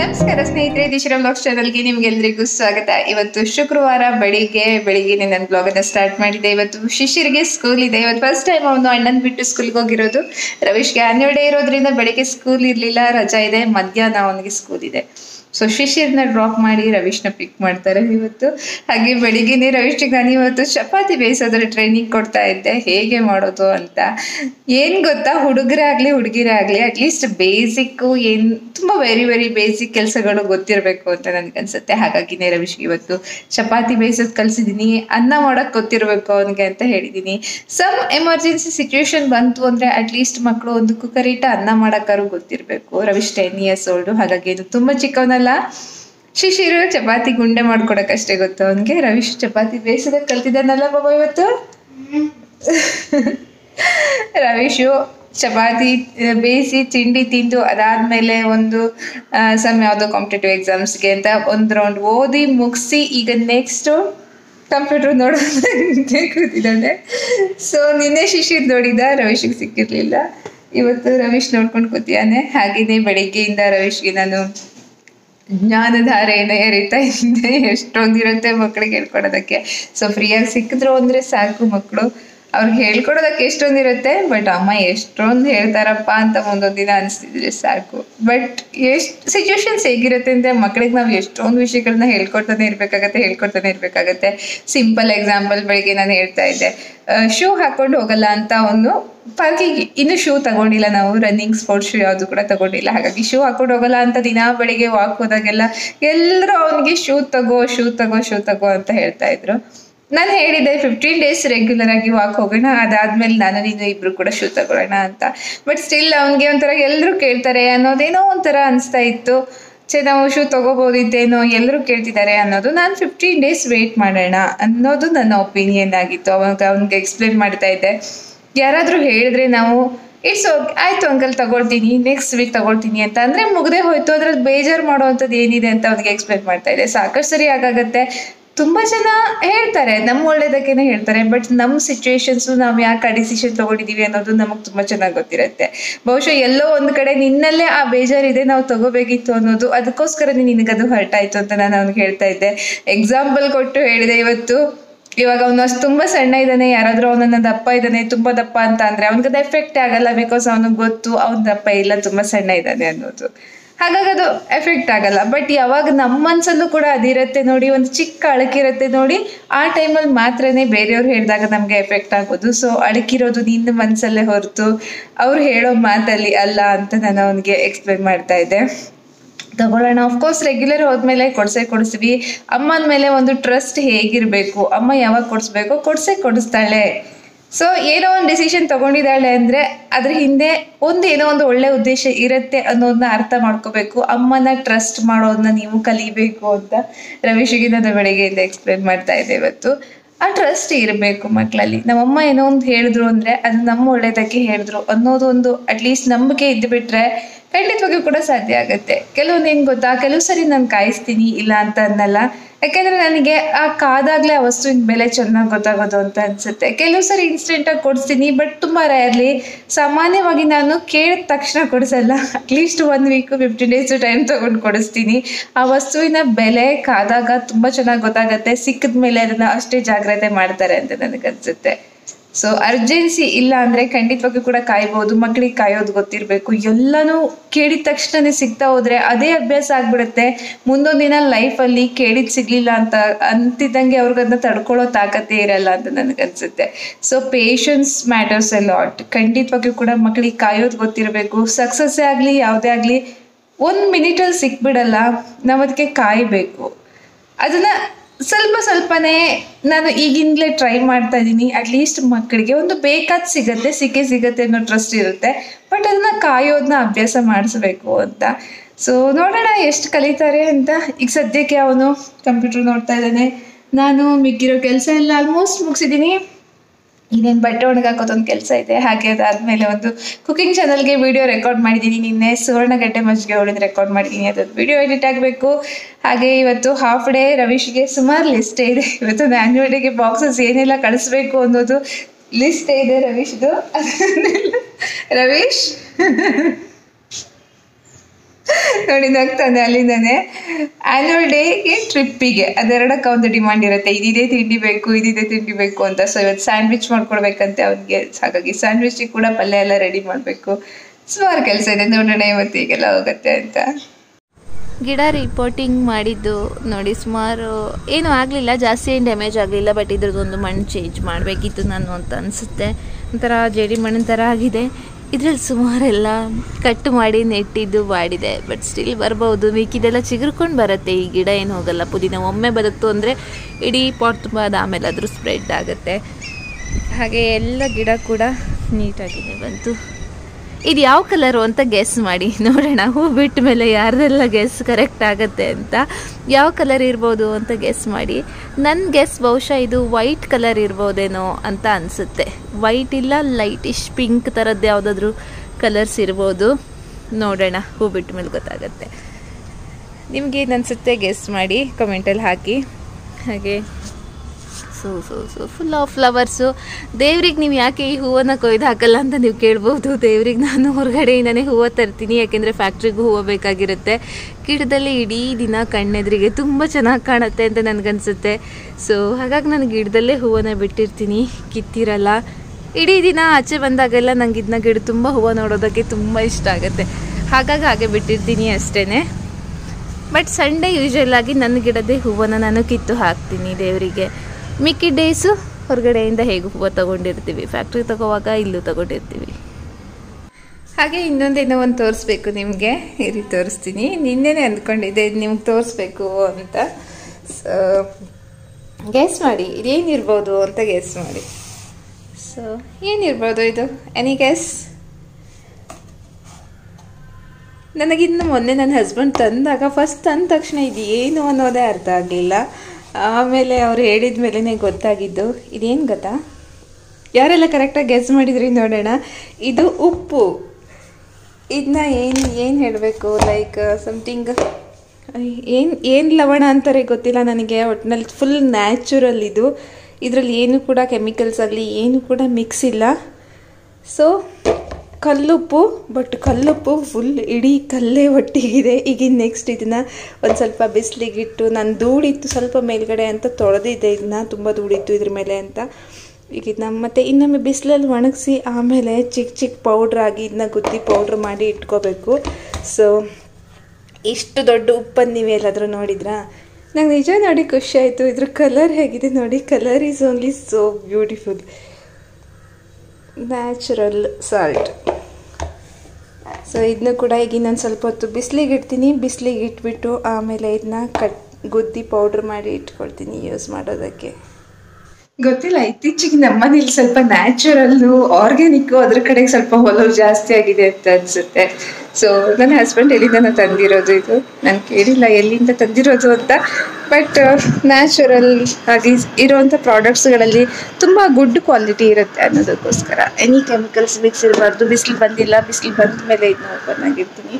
ನಮಸ್ಕಾರ ಸ್ನೇಹಿತರೆ ದಿಶರ ಬ್ಲಾಗ್ ಚಾನಲ್ಗೆ ನಿಮ್ಗೆಲ್ರಿಗೂ ಸ್ವಾಗತ ಇವತ್ತು ಶುಕ್ರವಾರ ಬೆಳಿಗ್ಗೆ ಬೆಳಿಗ್ಗೆ ನನ್ನ ಬ್ಲಾಗ್ ಅನ್ನ ಸ್ಟಾರ್ಟ್ ಮಾಡಿದೆ ಇವತ್ತು ಶಿಶಿರ್ಗೆ ಸ್ಕೂಲ್ ಇದೆ ಇವತ್ತು ಫಸ್ಟ್ ಟೈಮ್ ಅವನು ಅಣ್ಣನ್ ಬಿಟ್ಟು ಸ್ಕೂಲ್ಗೆ ಹೋಗಿರೋದು ರವೀಶ್ಗೆ ಆನ್ಯುವಲ್ ಡೇ ಇರೋದ್ರಿಂದ ಬೆಳಿಗ್ಗೆ ಸ್ಕೂಲ್ ಇರ್ಲಿಲ್ಲ ರಜಾ ಇದೆ ಮಧ್ಯಾಹ್ನ ಅವನಿಗೆ ಸ್ಕೂಲ್ ಇದೆ ಸೊ ಶಿಶಿರ್ನ ಡ್ರಾಪ್ ಮಾಡಿ ರವೀಶ್ನ ಪಿಕ್ ಮಾಡ್ತಾರೆ ಇವತ್ತು ಹಾಗೆ ಬೆಳಿಗ್ಗೆನೆ ರವೀಶ್ಗೆ ನಾನು ಇವತ್ತು ಚಪಾತಿ ಬೇಯಿಸೋದ್ರ ಟ್ರೈನಿಂಗ್ ಕೊಡ್ತಾ ಇದ್ದೆ ಹೇಗೆ ಮಾಡೋದು ಅಂತ ಏನು ಗೊತ್ತಾ ಹುಡುಗರೇ ಆಗಲಿ ಹುಡುಗಿರೇ ಆಗಲಿ ಅಟ್ಲೀಸ್ಟ್ ಬೇಸಿಕ್ಕು ಏನು ತುಂಬ ವೆರಿ ವೆರಿ ಬೇಸಿಕ್ ಕೆಲಸಗಳು ಗೊತ್ತಿರಬೇಕು ಅಂತ ನನಗನ್ಸುತ್ತೆ ಹಾಗಾಗಿನೇ ರವೀಶ್ಗೆ ಇವತ್ತು ಚಪಾತಿ ಬೇಯಿಸೋದು ಕಲಿಸಿದ್ದೀನಿ ಅನ್ನ ಮಾಡೋಕ್ಕೆ ಗೊತ್ತಿರಬೇಕು ಅವನಿಗೆ ಅಂತ ಹೇಳಿದ್ದೀನಿ ಸಮ್ ಎಮರ್ಜೆನ್ಸಿ ಸಿಚುವೇಶನ್ ಬಂತು ಅಂದರೆ ಅಟ್ಲೀಸ್ಟ್ ಮಕ್ಕಳು ಒಂದು ಕುಕ್ಕರ್ ಇಟ್ಟು ಅನ್ನ ಮಾಡೋಕ್ಕಾರು ಗೊತ್ತಿರಬೇಕು ರವೀಶ್ ಟೆನ್ ಇಯರ್ಸ್ ಓಲ್ಡು ಹಾಗಾಗಿ ಇದು ತುಂಬ ಚಿಕ್ಕವನಲ್ಲ ಶಿಶಿರು ಚಪಾತಿ ಗುಂಡೆ ಮಾಡ್ಕೊಡಕ್ಕಷ್ಟೇ ಗೊತ್ತು ಅವನಿಗೆ ರವೀಶ್ ಚಪಾತಿ ಬೇಯಿಸೋದಕ್ಕೆ ಕಲ್ತಿದ್ದಾನಲ್ಲ ಬಾಬಾ ಇವತ್ತು ರವೀಶು ಚಪಾತಿ ಆ, ಬೇಯಿಸಿ ತಿಂಡಿ ತಿಂದು ಅದಾದ್ಮೇಲೆ ಒಂದು ಸಮ್ ಯಾವುದೋ ಕಾಂಪಿಟೇಟಿವ್ ಎಕ್ಸಾಮ್ಸ್ಗೆ ಅಂತ ಒಂದು ರೌಂಡ್ ಓದಿ ಮುಗಿಸಿ ಈಗ ನೆಕ್ಸ್ಟು ಕಂಪ್ಯೂಟರ್ ನೋಡೋದಕ್ಕೆ ಕೂತಿದ್ದಾನೆ ಸೊ ನಿನ್ನೆ ಶಿಶಿರ್ ನೋಡಿದ ರವೀಶ್ಗೆ ಸಿಕ್ಕಿರ್ಲಿಲ್ಲ ಇವತ್ತು ರವೀಶ್ ನೋಡ್ಕೊಂಡು ಕೂತಿಯಾನೆ ಹಾಗೆಯೇ ಬೆಳಿಗ್ಗೆಯಿಂದ ರವೀಶ್ಗೆ ನಾನು ಜ್ಞಾನಧಾರೆಯನ್ನು ಎರಿತಾ ಇದ್ದೆ ಎಷ್ಟೊಂದಿರುತ್ತೆ ಮಕ್ಕಳಿಗೆ ಹೇಳ್ಕೊಡೋದಕ್ಕೆ ಸೊ ಫ್ರೀಯಾಗಿ ಸಿಕ್ಕಿದ್ರು ಅಂದರೆ ಸಾಕು ಮಕ್ಕಳು ಅವ್ರಿಗೆ ಹೇಳ್ಕೊಡೋದಕ್ಕೆ ಎಷ್ಟೊಂದಿರುತ್ತೆ ಬಟ್ ಅಮ್ಮ ಎಷ್ಟೊಂದು ಹೇಳ್ತಾರಪ್ಪ ಅಂತ ಒಂದೊಂದು ದಿನ ಅನಿಸ್ತಿದ್ರೆ ಸಾಕು ಬಟ್ ಎಷ್ಟು ಸಿಚುವೇಶನ್ಸ್ ಹೇಗಿರುತ್ತೆ ಅಂದರೆ ಮಕ್ಕಳಿಗೆ ನಾವು ಎಷ್ಟೊಂದು ವಿಷಯಗಳನ್ನ ಹೇಳ್ಕೊಡ್ತಾನೆ ಇರಬೇಕಾಗತ್ತೆ ಹೇಳ್ಕೊಡ್ತಾನೆ ಇರಬೇಕಾಗತ್ತೆ ಸಿಂಪಲ್ ಎಕ್ಸಾಂಪಲ್ ಬೆಳಿಗ್ಗೆ ನಾನು ಹೇಳ್ತಾ ಇದ್ದೆ ಶೂ ಹಾಕೊಂಡು ಹೋಗಲ್ಲ ಅಂತ ಅವನು ಪಾರ್ಕಿಗೆ ಇನ್ನು ಶೂ ತಗೊಂಡಿಲ್ಲ ನಾವು ರನ್ನಿಂಗ್ ಸ್ಪೋರ್ಟ್ಸ್ ಶೂ ಯಾವುದು ಕೂಡ ತಗೊಂಡಿಲ್ಲ ಹಾಗಾಗಿ ಶೂ ಹಾಕೊಂಡು ಹೋಗಲ್ಲ ಅಂತ ದಿನಾ ಬೆಳಿಗ್ಗೆ ವಾಕ್ ಹೋದಾಗೆಲ್ಲ ಎಲ್ಲರೂ ಅವನಿಗೆ ಶೂ ತಗೋ ಶೂ ತಗೋ ಶೂ ತಗೋ ಅಂತ ಹೇಳ್ತಾ ಇದ್ರು ನಾನು ಹೇಳಿದ್ದೆ ಫಿಫ್ಟೀನ್ ಡೇಸ್ ರೆಗ್ಯುಲರ್ ಆಗಿ ವಾಕ್ ಹೋಗೋಣ ಅದಾದ್ಮೇಲೆ ನಾನು ನೀನು ಇಬ್ರು ಕೂಡ ಶೂ ತಗೊಳ್ಳೋಣ ಅಂತ ಬಟ್ ಸ್ಟಿಲ್ ಅವನಿಗೆ ಒಂಥರ ಎಲ್ಲರೂ ಕೇಳ್ತಾರೆ ಅನ್ನೋದೇನೋ ಒಂಥರ ಅನಿಸ್ತಾ ಇತ್ತು ಛೇ ನಾವು ಶೂ ತಗೋಬೋದಿತ್ತೇನೋ ಎಲ್ಲರೂ ಕೇಳ್ತಿದ್ದಾರೆ ಅನ್ನೋದು ನಾನು ಫಿಫ್ಟೀನ್ ಡೇಸ್ ವೆಯ್ಟ್ ಮಾಡೋಣ ಅನ್ನೋದು ನನ್ನ ಒಪಿನಿಯನ್ ಆಗಿತ್ತು ಅವಾಗ ಅವ್ನಿಗೆ ಎಕ್ಸ್ಪ್ಲೇನ್ ಮಾಡ್ತಾ ಇದ್ದೆ ಯಾರಾದರೂ ಹೇಳಿದ್ರೆ ನಾವು ಇಟ್ಸ್ ಓಕೆ ಆಯಿತು ಅಂಕಲ್ ತಗೊಳ್ತೀನಿ ನೆಕ್ಸ್ಟ್ ವೀಕ್ ತಗೊಳ್ತೀನಿ ಅಂತ ಅಂದರೆ ಮುಗ್ದೇ ಹೋಯ್ತು ಅದ್ರಲ್ಲಿ ಬೇಜಾರು ಮಾಡೋವಂಥದ್ದು ಏನಿದೆ ಅಂತ ಅವನಿಗೆ ಎಕ್ಸ್ಪ್ಲೇನ್ ಮಾಡ್ತಾ ಇದ್ದೆ ಸಾಕಷ್ಟು ಸರಿ ಆಗಾಗತ್ತೆ ತುಂಬ ಜನ ಹೇಳ್ತಾರೆ ನಮ್ಮ ಒಳ್ಳೇದಕ್ಕೇನೆ ಹೇಳ್ತಾರೆ ಬಟ್ ನಮ್ಮ ಸಿಚುವೇಶನ್ಸು ನಾವು ಯಾಕೆ ಆ ಡಿಸಿಷನ್ ತೊಗೊಂಡಿದ್ದೀವಿ ಅನ್ನೋದು ನಮಗೆ ತುಂಬ ಚೆನ್ನಾಗಿ ಗೊತ್ತಿರುತ್ತೆ ಬಹುಶಃ ಎಲ್ಲೋ ಒಂದು ಕಡೆ ನಿನ್ನಲ್ಲೇ ಆ ಬೇಜಾರಿದೆ ನಾವು ತಗೋಬೇಕಿತ್ತು ಅನ್ನೋದು ಅದಕ್ಕೋಸ್ಕರ ನಿನಗದು ಹರ್ಟ್ ಆಯಿತು ಅಂತ ನಾನು ಅವ್ನಿಗೆ ಹೇಳ್ತಾ ಇದ್ದೆ ಎಕ್ಸಾಂಪಲ್ ಕೊಟ್ಟು ಹೇಳಿದೆ ಇವತ್ತು ಇವಾಗ ಅವನು ಅಷ್ಟು ತುಂಬ ಸಣ್ಣ ಇದ್ದಾನೆ ಯಾರಾದರೂ ಅವನನ್ನ ದಪ್ಪ ಇದ್ದಾನೆ ತುಂಬ ದಪ್ಪ ಅಂತ ಅಂದರೆ ಅವ್ನಿಗೆ ಅದು ಎಫೆಕ್ಟ್ ಆಗಲ್ಲ ಬಿಕಾಸ್ ಅವನಿಗೆ ಗೊತ್ತು ಅವ್ನು ದಪ್ಪ ಇಲ್ಲ ತುಂಬ ಸಣ್ಣ ಇದ್ದಾನೆ ಅನ್ನೋದು ಹಾಗಾಗಿ ಅದು ಎಫೆಕ್ಟ್ ಆಗಲ್ಲ ಬಟ್ ಯಾವಾಗ ನಮ್ಮ ಮನಸ್ಸಲ್ಲೂ ಕೂಡ ಅದಿರುತ್ತೆ ನೋಡಿ ಒಂದು ಚಿಕ್ಕ ಅಳಕಿರುತ್ತೆ ನೋಡಿ ಆ ಟೈಮಲ್ಲಿ ಮಾತ್ರನೇ ಬೇರೆಯವ್ರು ಹೇಳಿದಾಗ ನಮಗೆ ಎಫೆಕ್ಟ್ ಆಗೋದು ಸೊ ಅಳಕಿರೋದು ನಿನ್ನ ಮನಸ್ಸಲ್ಲೇ ಹೊರತು ಅವ್ರು ಹೇಳೋ ಮಾತಲ್ಲಿ ಅಲ್ಲ ಅಂತ ನಾನು ಅವನಿಗೆ ಎಕ್ಸ್ಪ್ಲೇನ್ ಮಾಡ್ತಾ ಇದ್ದೆ ತಗೊಳ್ಳೋಣ ಅಫ್ಕೋರ್ಸ್ ರೆಗ್ಯುಲರ್ ಹೋದ್ಮೇಲೆ ಕೊಡ್ಸೇ ಕೊಡಿಸ್ತೀವಿ ಅಮ್ಮನ ಮೇಲೆ ಒಂದು ಟ್ರಸ್ಟ್ ಹೇಗಿರಬೇಕು ಅಮ್ಮ ಯಾವಾಗ ಕೊಡಿಸ್ಬೇಕು ಕೊಡ್ಸೇ ಕೊಡಿಸ್ತಾಳೆ ಸೊ ಏನೋ ಒಂದು ಡಿಸಿಷನ್ ತಗೊಂಡಿದ್ದಾಳೆ ಅಂದರೆ ಅದ್ರ ಹಿಂದೆ ಒಂದು ಏನೋ ಒಂದು ಒಳ್ಳೆ ಉದ್ದೇಶ ಇರುತ್ತೆ ಅನ್ನೋದನ್ನ ಅರ್ಥ ಮಾಡ್ಕೋಬೇಕು ಅಮ್ಮನ ಟ್ರಸ್ಟ್ ಮಾಡೋದನ್ನ ನೀವು ಕಲಿಬೇಕು ಅಂತ ರವೀಶ್ಗೆ ನಾನು ಬೆಳಗ್ಗೆಯಿಂದ ಎಕ್ಸ್ಪ್ಲೇನ್ ಮಾಡ್ತಾ ಇದ್ದೆ ಇವತ್ತು ಆ ಟ್ರಸ್ಟ್ ಇರಬೇಕು ಮಕ್ಕಳಲ್ಲಿ ನಮ್ಮಮ್ಮ ಏನೋ ಒಂದು ಹೇಳಿದ್ರು ಅಂದರೆ ಅದು ನಮ್ಮ ಒಳ್ಳೇದಕ್ಕೆ ಹೇಳಿದ್ರು ಅನ್ನೋದು ಒಂದು ಅಟ್ಲೀಸ್ಟ್ ನಂಬಿಕೆ ಇದ್ದು ಬಿಟ್ರೆ ಖಂಡಿತವಾಗಿಯೂ ಕೂಡ ಸಾಧ್ಯ ಆಗುತ್ತೆ ಕೆಲವೊಂದು ಏನು ಗೊತ್ತಾ ಕೆಲವು ಸರಿ ನಾನು ಕಾಯಿಸ್ತೀನಿ ಇಲ್ಲ ಅಂತ ಅನ್ನಲ್ಲ ಯಾಕೆಂದರೆ ನನಗೆ ಆ ಕಾದಾಗಲೇ ಆ ವಸ್ತುವಿನ ಬೆಲೆ ಚೆನ್ನಾಗಿ ಗೊತ್ತಾಗೋದು ಅಂತ ಅನಿಸುತ್ತೆ ಕೆಲವು ಸರಿ ಇನ್ಸ್ಟೆಂಟಾಗಿ ಕೊಡಿಸ್ತೀನಿ ಬಟ್ ತುಂಬ ರೇರ್ಲಿ ಸಾಮಾನ್ಯವಾಗಿ ನಾನು ಕೇಳಿದ ತಕ್ಷಣ ಕೊಡಿಸಲ್ಲ at least one week fifteen days time ತೊಗೊಂಡು ಕೊಡಿಸ್ತೀನಿ ಆ ವಸ್ತುವಿನ ಬೆಲೆ ಕಾದಾಗ ತುಂಬ ಚೆನ್ನಾಗಿ ಗೊತ್ತಾಗುತ್ತೆ ಸಿಕ್ಕಿದ ಮೇಲೆ ಅದನ್ನು ಅಷ್ಟೇ ಜಾಗ್ರತೆ ಮಾಡ್ತಾರೆ ಅಂತ ನನಗನ್ಸುತ್ತೆ ಸೊ ಅರ್ಜೆನ್ಸಿ ಇಲ್ಲ ಅಂದರೆ ಖಂಡಿತವಾಗಿಯೂ ಕೂಡ ಕಾಯ್ಬೋದು ಮಕ್ಕಳಿಗೆ ಕಾಯೋದು ಗೊತ್ತಿರಬೇಕು ಎಲ್ಲನೂ ಕೇಳಿದ ತಕ್ಷಣನೇ ಸಿಗ್ತಾ ಹೋದರೆ ಅದೇ ಅಭ್ಯಾಸ ಆಗ್ಬಿಡುತ್ತೆ ಮುಂದೊಂದು ದಿನ ಲೈಫಲ್ಲಿ ಕೇಳಿದ್ ಸಿಗಲಿಲ್ಲ ಅಂತ ಅಂತಿದ್ದಂಗೆ ಅವ್ರಿಗೆ ಅದನ್ನ ತಡ್ಕೊಳ್ಳೋ ತಾಕತ್ತೇ ಇರಲ್ಲ ಅಂತ ನನಗನ್ಸುತ್ತೆ so patience matters a lot ಖಂಡಿತವಾಗಿಯೂ ಕೂಡ ಮಕ್ಕಳಿಗೆ ಕಾಯೋದು ಗೊತ್ತಿರಬೇಕು ಸಕ್ಸಸ್ಸೇ ಆಗಲಿ ಯಾವುದೇ ಆಗಲಿ ಒಂದು ಮಿನಿಟಲ್ಲಿ ಸಿಕ್ಬಿಡಲ್ಲ ನಾವು ಅದಕ್ಕೆ ಕಾಯಬೇಕು ಅದನ್ನು ಸ್ವಲ್ಪ ಸ್ವಲ್ಪನೇ ನಾನು ಈಗಿಂದಲೇ ಟ್ರೈ ಮಾಡ್ತಾ ಇದ್ದೀನಿ ಅಟ್ಲೀಸ್ಟ್ ಮಕ್ಕಳಿಗೆ ಒಂದು ಬೇಕಾದ ಸಿಗತ್ತೆ ಸಿಕ್ಕೇ ಸಿಗತ್ತೆ ಅನ್ನೋ ಟ್ರಸ್ಟ್ ಇರುತ್ತೆ ಬಟ್ ಅದನ್ನ ಕಾಯೋದನ್ನ ಅಭ್ಯಾಸ ಮಾಡಿಸ್ಬೇಕು ಅಂತ ಸೊ ನೋಡೋಣ ಎಷ್ಟು ಕಲಿತಾರೆ ಅಂತ ಈಗ ಸದ್ಯಕ್ಕೆ ಅವನು ಕಂಪ್ಯೂಟರ್ ನೋಡ್ತಾ ಇದ್ದಾನೆ ನಾನು ಮಿಕ್ಕಿರೋ ಕೆಲಸ ಎಲ್ಲ ಆಲ್ಮೋಸ್ಟ್ ಮುಗಿಸಿದ್ದೀನಿ ಇನ್ನೇನು ಬಟ್ಟೆ ಒಣಗಾಕೋದೊಂದು ಕೆಲಸ ಇದೆ ಹಾಗೆ ಅದಾದಮೇಲೆ ಒಂದು ಕುಕಿಂಗ್ ಚಾನಲ್ಗೆ ವಿಡಿಯೋ ರೆಕಾರ್ಡ್ ಮಾಡಿದ್ದೀನಿ ನಿನ್ನೆ ಸುವರ್ಣಗಡ್ಡೆ ಮಜ್ಜಿಗೆ ಹೊಡೆದು ರೆಕಾರ್ಡ್ ಮಾಡಿದ್ದೀನಿ ಅದೊಂದು ವಿಡಿಯೋ ಎಡಿಟ್ ಆಗಬೇಕು ಹಾಗೆ ಇವತ್ತು ಹಾಫ್ ಡೇ ರವೀಶ್ಗೆ ಸುಮಾರು ಲಿಸ್ಟೇ ಇದೆ ಇವತ್ತು ಆ್ಯನ್ಯುವಲ್ ಡೇಗೆ ಬಾಕ್ಸಸ್ ಏನೆಲ್ಲ ಕಳಿಸ್ಬೇಕು ಅನ್ನೋದು ಲಿಸ್ಟ್ ಇದೆ ರವೀಶ್ದು ಅದನ್ನೆಲ್ಲ ರವೀಶ್ ನೋಡಿ ನಗ್ತಾನೆ ಅಲ್ಲಿಂದಾನೆ ಆನ್ಯುವಲ್ ಡೇಗೆ ಟ್ರಿಪ್ಪಿಗೆ ಅದೆರಡಕ್ಕೆ ಒಂದು ಡಿಮಾಂಡ್ ಇರುತ್ತೆ ಇದಿದೆ ತಿಂಡಿ ಬೇಕು ಇದಿದೆ ತಿಂಡಿ ಬೇಕು ಅಂತ ಸೊ ಇವತ್ತು ಸ್ಯಾಂಡ್ವಿಚ್ ಮಾಡ್ಕೊಡ್ಬೇಕಂತೆ ಅವ್ನಿಗೆ ಹಾಗಾಗಿ ಸ್ಯಾಂಡ್ವಿಚಿಗೆ ಕೂಡ ಪಲ್ಯ ಎಲ್ಲ ರೆಡಿ ಮಾಡಬೇಕು ಸುಮಾರು ಕೆಲಸ ಇದೆ ನೋಡೋಣ ಇವತ್ತು ಈಗೆಲ್ಲ ಹೋಗುತ್ತೆ ಅಂತ ಗಿಡ ರಿಪೋರ್ಟಿಂಗ್ ಮಾಡಿದ್ದು ನೋಡಿ ಸುಮಾರು ಏನೂ ಆಗಲಿಲ್ಲ ಜಾಸ್ತಿ ಏನು ಡ್ಯಾಮೇಜ್ ಆಗಲಿಲ್ಲ ಬಟ್ ಇದ್ರದ್ದೊಂದು ಮಣ್ಣು ಚೇಂಜ್ ಮಾಡಬೇಕಿತ್ತು ನಾನು ಅಂತ ಅನಿಸುತ್ತೆ ಒಂಥರ ಜೇಡಿ ಮಣ್ಣಿನ ಥರ ಆಗಿದೆ ಇದರಲ್ಲಿ ಸುಮಾರೆಲ್ಲ ಕಟ್ ಮಾಡಿ ನೆಟ್ಟಿದ್ದು ಮಾಡಿದೆ ಬಟ್ ಸ್ಟಿಲ್ ಬರ್ಬೋದು ಮಿಕ್ಕಿದೆಲ್ಲ ಚಿಗುರ್ಕೊಂಡು ಬರುತ್ತೆ ಈ ಗಿಡ ಏನು ಹೋಗಲ್ಲ ಪುದೀನ ಒಮ್ಮೆ ಬದುಕ್ತು ಅಂದರೆ ಇಡೀ ಪಾಟ್ ತುಂಬ ಆಮೇಲೆ ಆದರೂ ಸ್ಪ್ರೆಡ್ ಆಗುತ್ತೆ ಹಾಗೆ ಎಲ್ಲ ಗಿಡ ಕೂಡ ನೀಟಾಗಿದೆ ಬಂತು ಇದು ಯಾವ ಕಲರು ಅಂತ ಗೆಸ್ ಮಾಡಿ ನೋಡೋಣ ಹೂ ಬಿಟ್ಟ ಮೇಲೆ ಯಾರ್ದೆಲ್ಲ ಗೆಸ್ ಕರೆಕ್ಟ್ ಆಗುತ್ತೆ ಅಂತ ಯಾವ ಕಲರ್ ಇರ್ಬೋದು ಅಂತ ಗೆಸ್ ಮಾಡಿ ನನ್ನ ಗೆಸ್ ಬಹುಶಃ ಇದು ವೈಟ್ ಕಲರ್ ಇರ್ಬೋದೇನೋ ಅಂತ ಅನಿಸುತ್ತೆ ವೈಟ್ ಇಲ್ಲ ಲೈಟಿಶ್ ಪಿಂಕ್ ಥರದ್ದು ಯಾವುದಾದ್ರೂ ಕಲರ್ಸ್ ಇರ್ಬೋದು ನೋಡೋಣ ಹೂ ಬಿಟ್ಟ ಮೇಲೆ ಗೊತ್ತಾಗುತ್ತೆ ನಿಮಗೇನು ಅನಿಸುತ್ತೆ ಗೆಸ್ ಮಾಡಿ ಕಮೆಂಟಲ್ಲಿ ಹಾಕಿ ಹಾಗೆ so so so full of flowers ದೇವ್ರಿಗೆ ನೀವು ಯಾಕೆ ಈ ಹೂವನ್ನು ಕೊಯ್ದು ಹಾಕಲ್ಲ ಅಂತ ನೀವು ಕೇಳ್ಬೋದು ದೇವ್ರಿಗೆ ನಾನು ಹೊರಗಡೆಯಿಂದನೇ ಹೂವು ತರ್ತೀನಿ ಯಾಕೆಂದರೆ ಫ್ಯಾಕ್ಟ್ರಿಗೂ ಹೂವು ಬೇಕಾಗಿರುತ್ತೆ ಗಿಡದಲ್ಲಿ ಇಡೀ ದಿನ ಕಣ್ಣೆದ್ರಿಗೆ ತುಂಬ ಚೆನ್ನಾಗಿ ಕಾಣುತ್ತೆ ಅಂತ ನನಗನ್ಸುತ್ತೆ ಸೊ ಹಾಗಾಗಿ ನಾನು ಗಿಡದಲ್ಲೇ ಹೂವನ್ನು ಬಿಟ್ಟಿರ್ತೀನಿ ಕಿತ್ತಿರಲ್ಲ ಇಡೀ ದಿನ ಆಚೆ ಬಂದಾಗೆಲ್ಲ ನಂಗೆ ಇದನ್ನ ಗಿಡ ತುಂಬ ಹೂವು ನೋಡೋದಕ್ಕೆ ತುಂಬ ಇಷ್ಟ ಆಗುತ್ತೆ ಹಾಗಾಗಿ ಹಾಗೆ ಬಿಟ್ಟಿರ್ತೀನಿ ಅಷ್ಟೇ ಬಟ್ ಸಂಡೇ ಯೂಶ್ವಲ್ ಆಗಿ ನನ್ನ ಗಿಡದೇ ಹೂವನ್ನು ನಾನು ಕಿತ್ತು ಹಾಕ್ತೀನಿ ದೇವರಿಗೆ ಮಿಕ್ಕಿ ಡೇಸು ಹೊರಗಡೆಯಿಂದ ಹೇಗೆ ಹೂವು ತಗೊಂಡಿರ್ತೀವಿ ಫ್ಯಾಕ್ಟ್ರಿ ತಗೋವಾಗ ಇಲ್ಲೂ ತಗೊಂಡಿರ್ತೀವಿ ಹಾಗೆ ಇನ್ನೊಂದೇನೋ ಒಂದು ತೋರಿಸ್ಬೇಕು ನಿಮಗೆ ಇರಿ ತೋರಿಸ್ತೀನಿ ನಿನ್ನೆನೇ ಅಂದ್ಕೊಂಡಿದ್ದೆ ಇದು ನಿಮ್ಗೆ ತೋರಿಸ್ಬೇಕು ಅಂತ ಸೊ ಗೆಸ್ ಮಾಡಿ ಇದೇನಿರ್ಬೋದು ಅಂತ ಗೆಸ್ ಮಾಡಿ ಸೊ ಏನಿರ್ಬೋದು ಇದು ಎನಿ ಗೆಸ್ ನನಗಿನ್ನು ಮೊನ್ನೆ ನನ್ನ ಹಸ್ಬೆಂಡ್ ತಂದಾಗ ಫಸ್ಟ್ ತಂದ ತಕ್ಷಣ ಇದು ಏನು ಅನ್ನೋದೇ ಅರ್ಥ ಆಗಲಿಲ್ಲ ಆಮೇಲೆ ಅವ್ರು ಹೇಳಿದ ಮೇಲೇ ಗೊತ್ತಾಗಿದ್ದು ಇದೇನು ಗೊತ್ತಾ ಯಾರೆಲ್ಲ ಕರೆಕ್ಟಾಗಿ ಗೆಸ್ ಮಾಡಿದ್ರಿ ನೋಡೋಣ ಇದು ಉಪ್ಪು ಇದನ್ನ ಏನು ಏನು ಹೇಳಬೇಕು ಲೈಕ್ ಸಮಥಿಂಗ್ ಏನು ಏನು ಲವಣ ಅಂತಾರೆ ಗೊತ್ತಿಲ್ಲ ನನಗೆ ಒಟ್ಟಿನಲ್ಲಿ ಫುಲ್ ನ್ಯಾಚುರಲ್ ಇದು ಇದರಲ್ಲಿ ಏನು ಕೂಡ ಕೆಮಿಕಲ್ಸ್ ಆಗಲಿ ಏನು ಕೂಡ ಮಿಕ್ಸ್ ಇಲ್ಲ ಸೊ ಕಲ್ಲುಪ್ಪು ಬಟ್ ಕಲ್ಲುಪ್ಪು ಫುಲ್ ಇಡೀ ಕಲ್ಲೇ ಒಟ್ಟಿಗಿದೆ ಈಗ ನೆಕ್ಸ್ಟ್ ಇದನ್ನು ಒಂದು ಸ್ವಲ್ಪ ಬಿಸಿಲಿಗಿಟ್ಟು ನಾನು ಧೂಳಿತ್ತು ಸ್ವಲ್ಪ ಮೇಲ್ಗಡೆ ಅಂತ ತೊಳೆದಿದ್ದೆ ಇದನ್ನ ತುಂಬ ಧೂಳಿತ್ತು ಇದ್ರ ಮೇಲೆ ಅಂತ ಈಗ ಇದನ್ನ ಮತ್ತೆ ಇನ್ನೊಮ್ಮೆ ಬಿಸಿಲಲ್ಲಿ ಒಣಗಿಸಿ ಆಮೇಲೆ ಚಿಕ್ಕ ಚಿಕ್ಕ ಪೌಡ್ರ್ ಆಗಿ ಇದನ್ನ ಗುದ್ದಿ ಪೌಡ್ರ್ ಮಾಡಿ ಇಟ್ಕೋಬೇಕು ಸೊ ಇಷ್ಟು ದೊಡ್ಡ ಉಪ್ಪನ್ನು ನೀವು ಎಲ್ಲಾದರೂ ನೋಡಿದ್ರಾ ನಂಗೆ ನಿಜ ನೋಡಿ ಖುಷಿ ಆಯಿತು ಇದ್ರ ಕಲರ್ ಹೇಗಿದೆ ನೋಡಿ colour is only so beautiful natural salt so ಇದನ್ನು ಕೂಡ ಈಗ ಇನ್ನೊಂದು ಸ್ವಲ್ಪ ಹೊತ್ತು ಬಿಸಿಲಿಗೆ ಇಡ್ತೀನಿ ಬಿಸಿಲಿಗೆ ಇಟ್ಬಿಟ್ಟು ಆಮೇಲೆ ಇದನ್ನ ಕಟ್ ಗುದ್ದಿ ಪೌಡ್ರ್ ಮಾಡಿ ಇಟ್ಕೊಳ್ತೀನಿ ಯೂಸ್ ಮಾಡೋದಕ್ಕೆ ಗೊತ್ತಿಲ್ಲ ಇತ್ತೀಚೆಗೆ ನಮ್ಮನೇಲಿ ಸ್ವಲ್ಪ ನ್ಯಾಚುರಲ್ಲು ಆರ್ಗ್ಯಾನಿಕ್ಕು ಅದ್ರ ಕಡೆಗೆ ಸ್ವಲ್ಪ ಒಲವು ಜಾಸ್ತಿ ಆಗಿದೆ ಅಂತ ಅನ್ಸುತ್ತೆ ಸೊ ನನ್ನ ಹಸ್ಬೆಂಡ್ ಎಲ್ಲಿಂದ ನಾನು ತಂದಿರೋದು ಇದು ನಾನು ಕೇಳಿಲ್ಲ ಎಲ್ಲಿಂದ ತಂದಿರೋದು ಅಂತ ಬಟ್ ನ್ಯಾಚುರಲ್ ಆಗಿ ಇರುವಂಥ ಪ್ರಾಡಕ್ಟ್ಸ್ಗಳಲ್ಲಿ ತುಂಬ ಗುಡ್ ಕ್ವಾಲಿಟಿ ಇರುತ್ತೆ ಅನ್ನೋದಕ್ಕೋಸ್ಕರ ಎನಿ ಕೆಮಿಕಲ್ಸ್ ಮಿಕ್ಸ್ ಇರಬಾರ್ದು ಬಿಸಿಲು ಬಂದಿಲ್ಲ ಬಿಸಿಲು ಬಂದ ಮೇಲೆ ಇದನ್ನ ಓಪನ್ ಆಗಿರ್ತೀನಿ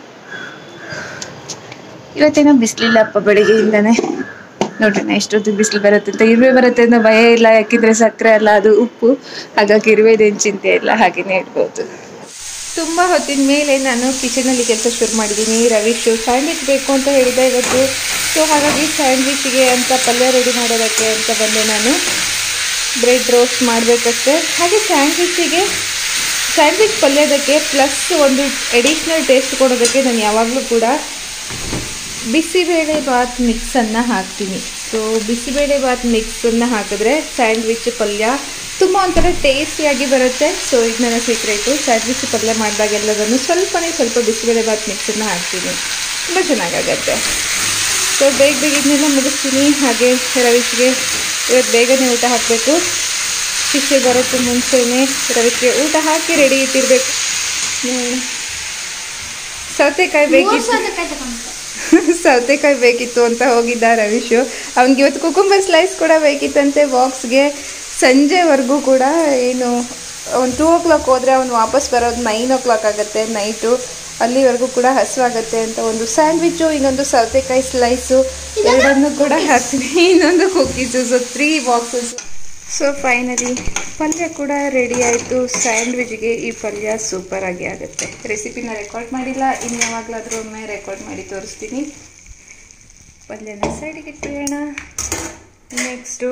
ಇವತ್ತೇನೋ ಬಿಸಿಲಿಲ್ಲಪ್ಪ ಬೆಳಿಗ್ಗೆಯಿಂದನೇ ನೋಡೋಣ ಎಷ್ಟೊತ್ತಿಗೆ ಬಿಸಿಲು ಬರುತ್ತೆ ಅಂತ ಇರುವೆ ಬರುತ್ತೆ ಅನ್ನೋ ಭಯ ಇಲ್ಲ ಯಾಕಿದ್ರೆ ಸಕ್ಕರೆ ಅಲ್ಲ ಅದು ಉಪ್ಪು ಹಾಗಾಗಿ ಇರುವೆದೇನು ಚಿಂತೆ ಇಲ್ಲ ಹಾಗೇನೆ ಇಡ್ಬೋದು ತುಂಬ ಹೊತ್ತಿನ ಮೇಲೆ ನಾನು ಕಿಚನಲ್ಲಿ ಕೆಲಸ ಶುರು ಮಾಡಿದ್ದೀನಿ ರವೀಶ್ ಸ್ಯಾಂಡ್ವಿಚ್ ಬೇಕು ಅಂತ ಹೇಳಿದೆ ಇವತ್ತು ಸೊ ಹಾಗಾಗಿ ಸ್ಯಾಂಡ್ವಿಚ್ಗೆ ಅಂತ ಪಲ್ಯ ರೆಡಿ ಮಾಡೋದಕ್ಕೆ ಅಂತ ಬಂದೆ ನಾನು ಬ್ರೆಡ್ ರೋಸ್ಟ್ ಮಾಡಬೇಕಷ್ಟೆ ಹಾಗೆ ಸ್ಯಾಂಡ್ವಿಚ್ಚಿಗೆ ಸ್ಯಾಂಡ್ವಿಚ್ ಪಲ್ಯದಕ್ಕೆ ಪ್ಲಸ್ ಒಂದು ಎಡಿಷ್ನಲ್ ಟೇಸ್ಟ್ ಕೊಡೋದಕ್ಕೆ ನಾನು ಯಾವಾಗಲೂ ಕೂಡ ಬಿಸಿಬೇಳೆ ಬಾತ್ ಮಿಕ್ಸನ್ನು ಹಾಕ್ತೀನಿ ಸೊ ಬಿಸಿಬೇಳೆ ಬಾತ್ ಮಿಕ್ಸನ್ನು ಹಾಕಿದ್ರೆ ಸ್ಯಾಂಡ್ವಿಚ್ ಪಲ್ಯ ತುಂಬ ಒಂಥರ ಟೇಸ್ಟಿಯಾಗಿ ಬರುತ್ತೆ ಸೊ ಇದು ನನ್ನ ಸೀಕ್ರೆಟು ಸ್ಯಾಂಡ್ವಿಚ್ ಪಲ್ಯ ಮಾಡಿದಾಗೆಲ್ಲದನ್ನು ಸ್ವಲ್ಪನೇ ಸ್ವಲ್ಪ ಬಿಸಿಬೇಳೆ ಬಾತ್ ಮಿಕ್ಸನ್ನು ಹಾಕ್ತೀನಿ ತುಂಬ ಚೆನ್ನಾಗಾಗತ್ತೆ ಸೊ ಬೇಗ ಬೇಗ ಇದನ್ನೆಲ್ಲ ಮುಗಿಸ್ತೀನಿ ಹಾಗೆ ರವಿಶ್ಗೆ ಇವತ್ತು ಬೇಗನೆ ಊಟ ಹಾಕಬೇಕು ಶಿಷ್ಯ ಬರೋಕ್ಕೂ ಮುಂಚೆನೇ ರವಿಶ್ಗೆ ಊಟ ಹಾಕಿ ರೆಡಿ ಇಟ್ಟಿರ್ಬೇಕು ಹ್ಮ್. ಸೌತೆಕಾಯಿ ಬೇಕಿತ್ತು ಸೌತೆಕಾಯಿ ಬೇಕಿತ್ತು ಅಂತ ಹೋಗಿದ್ದ ರವೀಶು ಅವ್ನಿಗೆ ಇವತ್ತು ಕುಕುಂಬರ್ ಸ್ಲೈಸ್ ಕೂಡ ಬೇಕಿತ್ತಂತೆ ಬಾಕ್ಸ್ಗೆ ಸಂಜೆವರೆಗೂ ಕೂಡ ಏನು ಒಂದು ಟೂ ಓ ಕ್ಲಾಕ್ ಹೋದರೆ ಅವ್ನು ವಾಪಸ್ ಬರೋದು ನೈನ್ ಓ ಕ್ಲಾಕ್ ಆಗುತ್ತೆ ನೈಟು ಅಲ್ಲಿವರೆಗೂ ಕೂಡ ಹಸುವಾಗುತ್ತೆ ಅಂತ ಒಂದು ಸ್ಯಾಂಡ್ವಿಚ್ಚು ಇನ್ನೊಂದು ಸೌತೆಕಾಯಿ ಸ್ಲೈಸು ಎರಡನ್ನೂ ಕೂಡ ಹಾಕ್ತೀನಿ ಇನ್ನೊಂದು cookies so three boxes so finally ಪಲ್ಯ ಕೂಡ ರೆಡಿ ಆಯಿತು ಸ್ಯಾಂಡ್ವಿಚ್ಗೆ ಈ ಪಲ್ಯ ಸೂಪರಾಗಿ ಆಗುತ್ತೆ ರೆಸಿಪಿನ ರೆಕಾರ್ಡ್ ಮಾಡಿಲ್ಲ ಇನ್ನು ಯಾವಾಗಲಾದರೂ ಒಮ್ಮೆ ರೆಕಾರ್ಡ್ ಮಾಡಿ ತೋರಿಸ್ತೀನಿ ಪಲ್ಯನ ಸೈಡಿಗೆ ಇಟ್ಬಿಡೋಣ next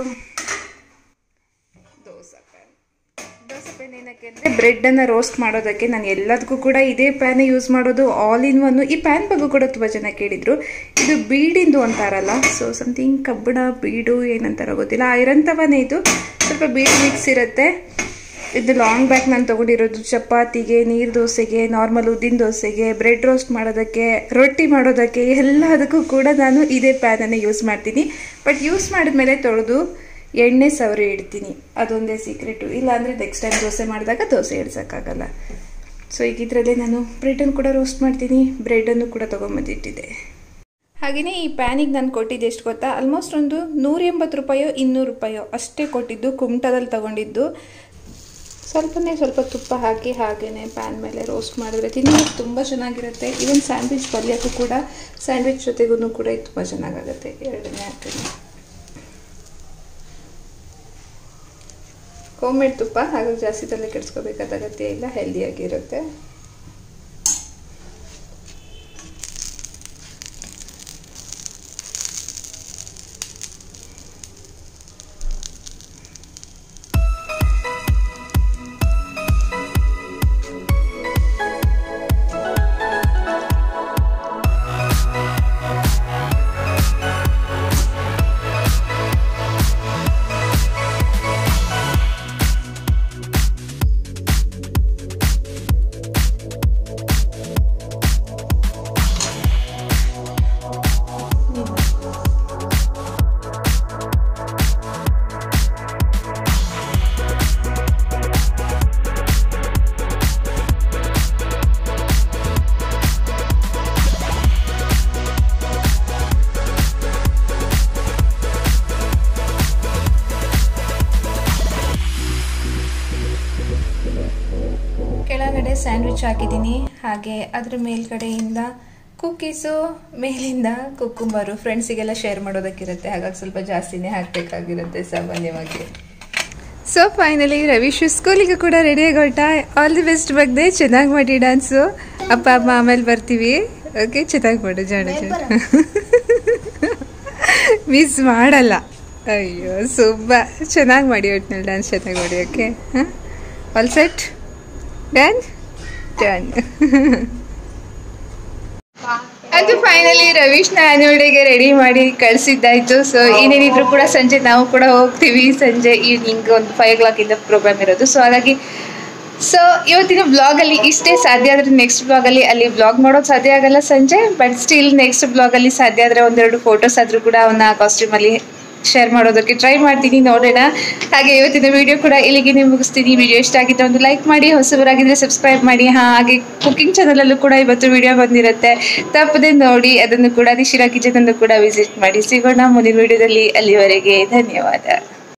dosa pan dosa pan ಏನಕ್ಕೆ ಅಂದರೆ ಬ್ರೆಡ್ಡನ್ನು ರೋಸ್ಟ್ ಮಾಡೋದಕ್ಕೆ ನಾನು ಎಲ್ಲದಕ್ಕೂ ಕೂಡ ಇದೇ ಪ್ಯಾನೇ ಯೂಸ್ ಮಾಡೋದು ಆಲ್ ಇನ್ ಒನ್ ಈ ಪ್ಯಾನ್ ಬಗ್ಗೆ ಕೂಡ ತುಂಬ ಜನ ಕೇಳಿದರು ಇದು ಬೀಡಿಂದು ಅಂತಾರಲ್ಲ ಸೊ ಸಮಥಿಂಗ್ ಕಬ್ಬಣ ಬೀಡು ಏನಂತಾರೋ ಗೊತ್ತಿಲ್ಲ ಐರನ್ ತವನೇ ಇದು ಸ್ವಲ್ಪ ಬೀಡು ಮಿಕ್ಸ್ ಇರುತ್ತೆ ಇದು ಲಾಂಗ್ ಬ್ಯಾಕ್ ನಾನು ತೊಗೊಂಡಿರೋದು ಚಪಾತಿಗೆ ನೀರು ದೋಸೆಗೆ ನಾರ್ಮಲ್ ಉದ್ದಿನ ದೋಸೆಗೆ ಬ್ರೆಡ್ ರೋಸ್ಟ್ ಮಾಡೋದಕ್ಕೆ ರೊಟ್ಟಿ ಮಾಡೋದಕ್ಕೆ ಎಲ್ಲದಕ್ಕೂ ಕೂಡ ನಾನು ಇದೇ ಪ್ಯಾನನ್ನು ಯೂಸ್ ಮಾಡ್ತೀನಿ ಬಟ್ ಯೂಸ್ ಮಾಡಿದ್ಮೇಲೆ ತೊಳೆದು ಎಣ್ಣೆ ಸವರಿ ಇಡ್ತೀನಿ ಅದೊಂದೇ ಸೀಕ್ರೆಟು ಇಲ್ಲಾಂದರೆ ನೆಕ್ಸ್ಟ್ ಟೈಮ್ ದೋಸೆ ಮಾಡಿದಾಗ ದೋಸೆ ಇಡ್ಸೋಕ್ಕಾಗಲ್ಲ ಸೊ ಈಗ ಇದರಲ್ಲೇ ನಾನು ಬ್ರೆಡನ್ನು ಕೂಡ ರೋಸ್ಟ್ ಮಾಡ್ತೀನಿ ಬ್ರೆಡನ್ನು ಕೂಡ ತೊಗೊಂಬಂದಿಟ್ಟಿದ್ದೆ ಹಾಗೆಯೇ ಈ ಪ್ಯಾನಿಗೆ ನಾನು ಕೊಟ್ಟಿದ್ದು ಎಷ್ಟು ಗೊತ್ತಾ ಆಲ್ಮೋಸ್ಟ್ ಒಂದು ನೂರ ಎಂಬತ್ತು ರೂಪಾಯೋ ಇನ್ನೂರು ರೂಪಾಯೋ ಅಷ್ಟೇ ಕೊಟ್ಟಿದ್ದು ಕುಮಟದಲ್ಲಿ ತಗೊಂಡಿದ್ದು ಸ್ವಲ್ಪನೇ ಸ್ವಲ್ಪ ತುಪ್ಪ ಹಾಕಿ ಹಾಗೆಯೇ ಪ್ಯಾನ್ ಮೇಲೆ ರೋಸ್ಟ್ ಮಾಡಿದ್ರೆ ತಿನ್ನೋದು ತುಂಬ ಚೆನ್ನಾಗಿರುತ್ತೆ ಈವನ್ ಸ್ಯಾಂಡ್ವಿಚ್ ಪಲ್ಯಕ್ಕೂ ಕೂಡ ಸ್ಯಾಂಡ್ವಿಚ್ ಜೊತೆಗೂ ಕೂಡ ಇದು ತುಂಬ ಚೆನ್ನಾಗಾಗುತ್ತೆ ಎರಡನೇ ಹಾಕ್ತೀನಿ ಹೋಮ್ ಮೇಡ್ ತುಪ್ಪ ಹಾಗಾಗಿ ಜಾಸ್ತಿ ತಲೆ ಕೆಡಿಸ್ಕೋಬೇಕಾದ ಅಗತ್ಯ ಇಲ್ಲ ಹೆಲ್ದಿಯಾಗಿರುತ್ತೆ ಕೆಳಗಡೆ ಸ್ಯಾಂಡ್ವಿಚ್ ಹಾಕಿದ್ದೀನಿ ಹಾಗೆ ಅದ್ರ ಮೇಲ್ಗಡೆಯಿಂದ ಕುಕ್ಕೀಸು ಮೇಲಿಂದ ಕುಕ್ಕುಂಬರು ಫ್ರೆಂಡ್ಸಿಗೆಲ್ಲ ಶೇರ್ ಮಾಡೋದಕ್ಕಿರುತ್ತೆ ಹಾಗಾಗಿ ಸ್ವಲ್ಪ ಜಾಸ್ತಿನೇ ಹಾಕಬೇಕಾಗಿರುತ್ತೆ ಸಾಮಾನ್ಯವಾಗಿ ಸೊ ಫೈನಲಿ ರವೀಶ್ ಸ್ಕೂಲಿಗೆ ಕೂಡ ರೆಡಿ ಆಗೋಟ ಆಲ್ ದಿ ಬೆಸ್ಟ್ ಬಗ್ಗೆ ಚೆನ್ನಾಗಿ ಮಾಡಿ ಡ್ಯಾನ್ಸು ಅಪ್ಪ ಅಮ್ಮ ಆಮೇಲೆ ಬರ್ತೀವಿ ಓಕೆ ಚೆನ್ನಾಗಿ ಮಾಡು ಜಾಣ ಜಾಣ ಮಿಸ್ ಮಾಡಲ್ಲ ಅಯ್ಯೋ ಸುಬ್ಬ ಚೆನ್ನಾಗಿ ಮಾಡಿ ಒಟ್ಟಿನಲ್ಲಿ ಡ್ಯಾನ್ಸ್ ಚೆನ್ನಾಗಿ ಮಾಡಿ ಓಕೆ ಹಾಂ ಆಲ್ ಸೆಟ್ ಡನ್ ಡನ್ ಅದು ಫೈನಲಿ ರವೀಶ್ನ ಆನ್ಯುವಲ್ ಡೇಗೆ ರೆಡಿ ಮಾಡಿ ಕಳಿಸಿದ್ದಾಯ್ತು ಸೊ ಇನ್ನೇನಿದ್ರು ಕೂಡ ಸಂಜೆ ನಾವು ಕೂಡ ಹೋಗ್ತೀವಿ ಸಂಜೆ ಈವ್ನಿಂಗ್ ಒಂದು ಫೈವ್ ಓ ಕ್ಲಾಕಿಂದ ಪ್ರೋಗ್ರಾಮ್ ಇರೋದು ಸೊ ಹಾಗಾಗಿ ಸೊ ಇವತ್ತಿನ ಬ್ಲಾಗಲ್ಲಿ ಇಷ್ಟೇ ಸಾಧ್ಯ ಆದರೆ ನೆಕ್ಸ್ಟ್ ಬ್ಲಾಗಲ್ಲಿ ಅಲ್ಲಿ ಬ್ಲಾಗ್ ಮಾಡೋದು ಸಾಧ್ಯ ಆಗಲ್ಲ ಸಂಜೆ ಬಟ್ ಸ್ಟಿಲ್ ನೆಕ್ಸ್ಟ್ ಬ್ಲಾಗಲ್ಲಿ ಸಾಧ್ಯ ಆದರೆ ಒಂದೆರಡು ಫೋಟೋಸ್ ಆದರೂ ಕೂಡ ಅವನ್ನ ಕಾಸ್ಟ್ಯೂಮಲ್ಲಿ ಶೇರ್ ಮಾಡೋದಕ್ಕೆ ಟ್ರೈ ಮಾಡ್ತೀನಿ ನೋಡೋಣ ಹಾಗೆ ಇವತ್ತಿನ ವಿಡಿಯೋ ಕೂಡ ಇಲ್ಲಿಗೆ ಮುಗಿಸ್ತೀನಿ ವಿಡಿಯೋ ಇಷ್ಟ ಆಗಿದ್ದರೆ ಒಂದು ಲೈಕ್ ಮಾಡಿ ಹೊಸಬರಾಗಿದ್ದರೆ ಸಬ್ಸ್ಕ್ರೈಬ್ ಮಾಡಿ ಹಾಗೆ ಕುಕಿಂಗ್ ಚಾನಲಲ್ಲೂ ಕೂಡ ಇವತ್ತು ವಿಡಿಯೋ ಬಂದಿರುತ್ತೆ ತಪ್ಪದೆ ನೋಡಿ ಅದನ್ನು ಕೂಡ ನಿಶಿರಾ ಕಿಚನನ್ನು ಕೂಡ ವಿಸಿಟ್ ಮಾಡಿ ಸಿಗೋಣ ಮುಂದಿನ ವಿಡಿಯೋದಲ್ಲಿ ಅಲ್ಲಿವರೆಗೆ ಧನ್ಯವಾದ